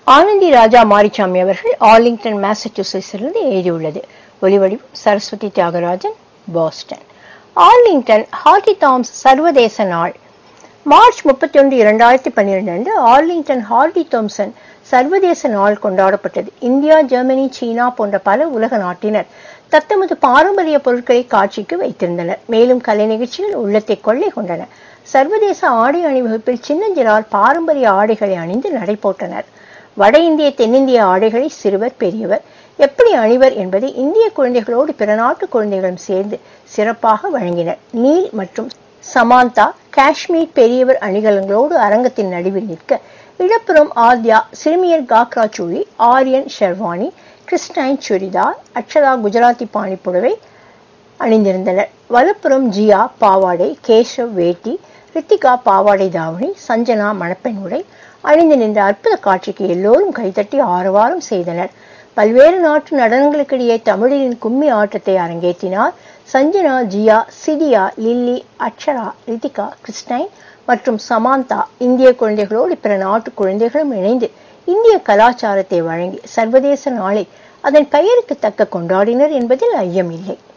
ஆனந்தி ராஜா மாரிச்சாமி அவர்கள் ஆர்லிங்டன் மாசச்சூசெட்ஸிலிருந்து எழுதியுள்ளது ஒலிவடிவம் Saraswathi Thiagarajan Boston Arlington Hardy தாம்ஸ் சர்வதேச நாள் மார்ச் முப்பத்தி ஒன்று இரண்டாயிரத்தி பன்னிரண்டு அன்று ஆர்லிங்டன் ஹார்டி தாம்சன் சர்வதேச நாள் கொண்டாடப்பட்டது இந்தியா ஜெர்மனி சீனா போன்ற பல உலக நாட்டினர் தத்தமது பாரம்பரிய பொருட்களை காட்சிக்கு வைத்திருந்தனர் மேலும் கலை நிகழ்ச்சிகள் உள்ளத்தை கொள்ளை கொண்டன சர்வதேச ஆடை அணிவகுப்பில் சின்னஞ்சிறார் பாரம்பரிய ஆடைகளை அணிந்து நடைபோட்டனர் வட இந்திய தென்னிந்திய ஆடைகளை சிறுவர் பெரியவர் எப்படி அணிவர் என்பதை இந்திய குழந்தைகளோடு பிற நாட்டு குழந்தைகளும் சேர்ந்து சிறப்பாக வழங்கினர் நீல் மற்றும் சமாந்தா காஷ்மீர் பெரியவர் அணிகலங்களோடு அரங்கத்தின் நடுவில் நிற்க இடப்புறம் ஆத்யா சிறுமியர் காக்ரா சுழி ஆரியன் ஷெர்வானி கிறிஸ்டைன் சுடிதார் அக்ஷரா குஜராத்தி பாணி புடவை அணிந்திருந்தனர் வலப்புறம் ஜியா பாவாடை கேஷவ் வேட்டி ரித்திகா பாவாடை தாவணி சஞ்சனா மணப்பெண் உடை அணிந்து நின்ற அற்புத காட்சிக்கு எல்லோரும் கைதட்டி ஆரவாரம் செய்தனர் பல்வேறு நாட்டு நடனங்களுக்கிடையே தமிழின் கும்மி ஆட்டத்தை அரங்கேற்றினார் சஞ்சனா ஜியா சிடியா லில்லி அக்ஷரா ரித்திகா கிறிஸ்டைன் மற்றும் சமாந்தா இந்திய குழந்தைகளோடு பிற நாட்டு குழந்தைகளும் இணைந்து இந்திய கலாச்சாரத்தை வழங்கி சர்வதேச நாளை அதன் பெயருக்கு தக்க கொண்டாடினர் என்பதில் ஐயமில்லை